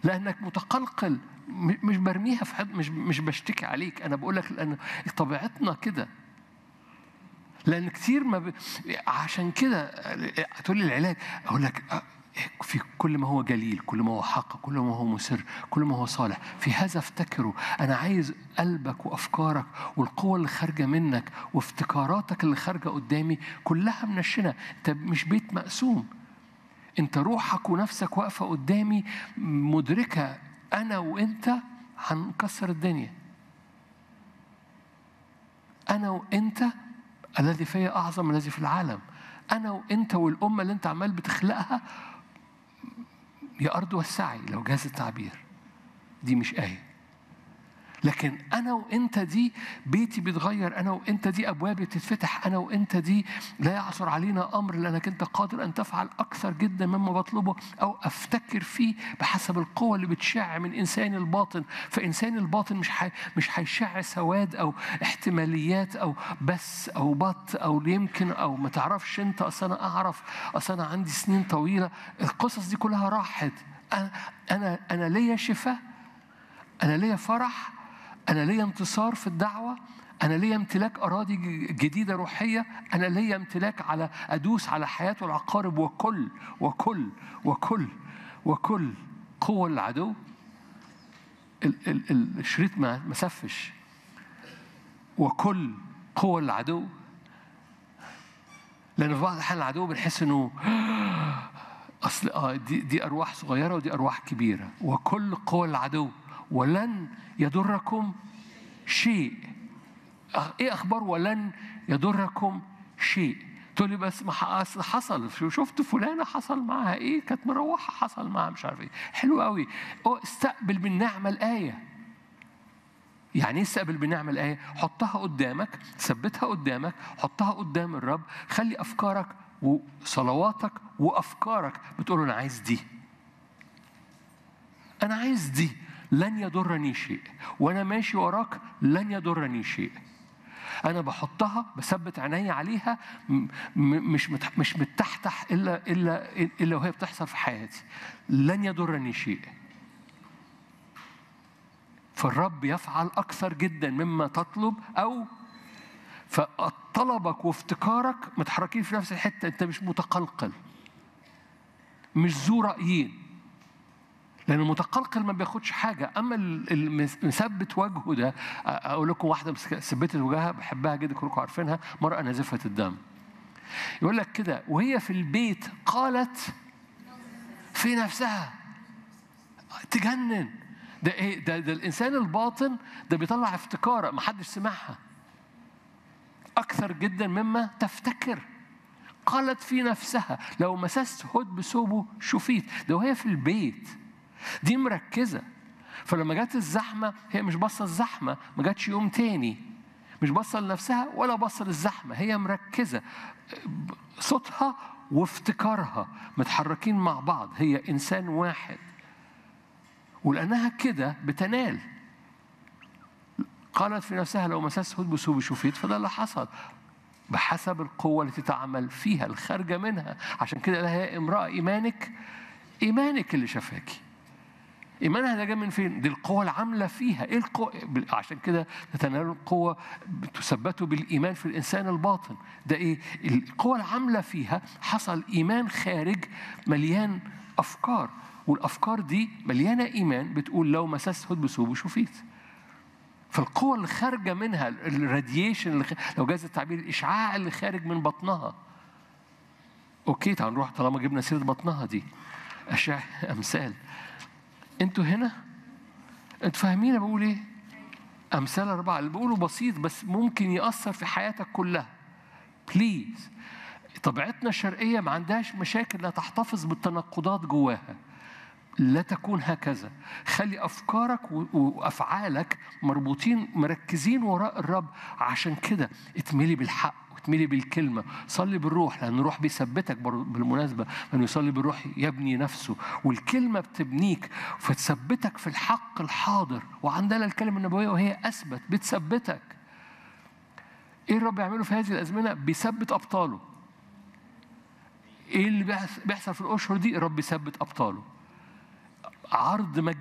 لانك متقلقل م- مش برميها في حد مش مش بشتكي عليك انا بقول لك لان طبيعتنا كده لان كتير ما ب... عشان كده تقول لي العلاج اقول لك أه، في كل ما هو جليل كل ما هو حق كل ما هو مسر كل ما هو صالح في هذا افتكروا انا عايز قلبك وافكارك والقوه اللي خارجه منك وافتكاراتك اللي خارجه قدامي كلها منشنه انت مش بيت مقسوم انت روحك ونفسك واقفه قدامي مدركه انا وانت هنكسر الدنيا انا وانت الذي فيا اعظم من الذي في العالم انا وانت والامه اللي انت عمال بتخلقها يا ارض وسعي لو جاز التعبير دي مش ايه لكن انا وانت دي بيتي بيتغير انا وانت دي ابوابي بتتفتح انا وانت دي لا يعثر علينا امر لانك انت قادر ان تفعل اكثر جدا مما بطلبه او افتكر فيه بحسب القوه اللي بتشع من انساني الباطن فانساني الباطن مش حي مش هيشع سواد او احتماليات او بس او بط او يمكن او ما تعرفش انت اصل انا اعرف اصل انا عندي سنين طويله القصص دي كلها راحت انا انا انا ليا شفاء أنا ليا فرح أنا ليا انتصار في الدعوة أنا ليا امتلاك أراضي ج- جديدة روحية أنا ليا امتلاك على أدوس على حياة العقارب وكل وكل وكل وكل قوة العدو ال- ال- ال- الشريط ما ما سفش وكل قوة العدو لأن في بعض الأحيان العدو بنحس إنه اصل اه دي دي ارواح صغيره ودي ارواح كبيره وكل قوى العدو ولن يضركم شيء أه، ايه اخبار ولن يضركم شيء تقول لي بس ما ح- أصل حصل شو- شفت فلانه حصل معاها ايه كانت مروحه حصل معاها مش عارف ايه حلو قوي أو استقبل بالنعمه الايه يعني ايه استقبل بنعمة الآية؟ حطها قدامك، ثبتها قدامك، حطها قدام الرب، خلي أفكارك وصلواتك وأفكارك بتقول له أنا عايز دي. أنا عايز دي، لن يضرني شيء، وأنا ماشي وراك لن يضرني شيء. أنا بحطها بثبت عيني عليها م- م- مش مت- مش متحتح إلا إلا إلا وهي بتحصل في حياتي. لن يضرني شيء. فالرب يفعل أكثر جدا مما تطلب أو فطلبك وافتكارك متحركين في نفس الحتة أنت مش متقلقل مش ذو رأيين لأن المتقلقل ما بياخدش حاجة أما المثبت وجهه ده أقول لكم واحدة مسك- ثبتت وجهها بحبها جدا كلكم عارفينها مرأة نازفة الدم يقول لك كده وهي في البيت قالت في نفسها تجنن ده ايه ده, ده الانسان الباطن ده بيطلع افتكاره ما حدش سمعها اكثر جدا مما تفتكر قالت في نفسها لو مسست هد بثوبه شفيت ده وهي في البيت دي مركزه فلما جت الزحمه هي مش باصه الزحمه ما جاتش يوم تاني مش باصه لنفسها ولا باصه للزحمه هي مركزه صوتها وافتكارها متحركين مع بعض هي انسان واحد ولأنها كده بتنال قالت في نفسها لو مسست هد بثوب شفيت فده اللي حصل بحسب القوة التي تعمل فيها الخارجة منها عشان كده لها يا امرأة إيمانك إيمانك اللي شفاكي إيمانها ده جاي من فين؟ دي القوة العاملة فيها، إيه القوة؟ عشان كده تتنال القوة تثبت بالإيمان في الإنسان الباطن، ده إيه؟ القوة العاملة فيها حصل إيمان خارج مليان أفكار، والأفكار دي مليانة إيمان بتقول لو مسست هد بثوبه شفيت. فالقوة اللي خارجة منها الراديشن اللي خ... لو جاز التعبير الإشعاع اللي خارج من بطنها. أوكي تعال نروح طالما جبنا سيرة بطنها دي. أشعة أمثال. انتوا هنا انتوا فاهمين انا بقول ايه امثال اربعه اللي بقوله بسيط بس ممكن ياثر في حياتك كلها بليز طبيعتنا الشرقيه ما عندهاش مشاكل لا تحتفظ بالتناقضات جواها لا تكون هكذا خلي افكارك و- وافعالك مربوطين مركزين وراء الرب عشان كده اتملي بالحق واتملي بالكلمه صلي بالروح لان الروح بيثبتك بر- بالمناسبه من يصلي بالروح يبني نفسه والكلمه بتبنيك فتثبتك في الحق الحاضر وعندنا الكلمه النبويه وهي اثبت بتثبتك ايه الرب يعمله في هذه الازمنه بيثبت ابطاله ايه اللي بيحص- بيحصل في الاشهر دي الرب يثبت ابطاله عرض مجد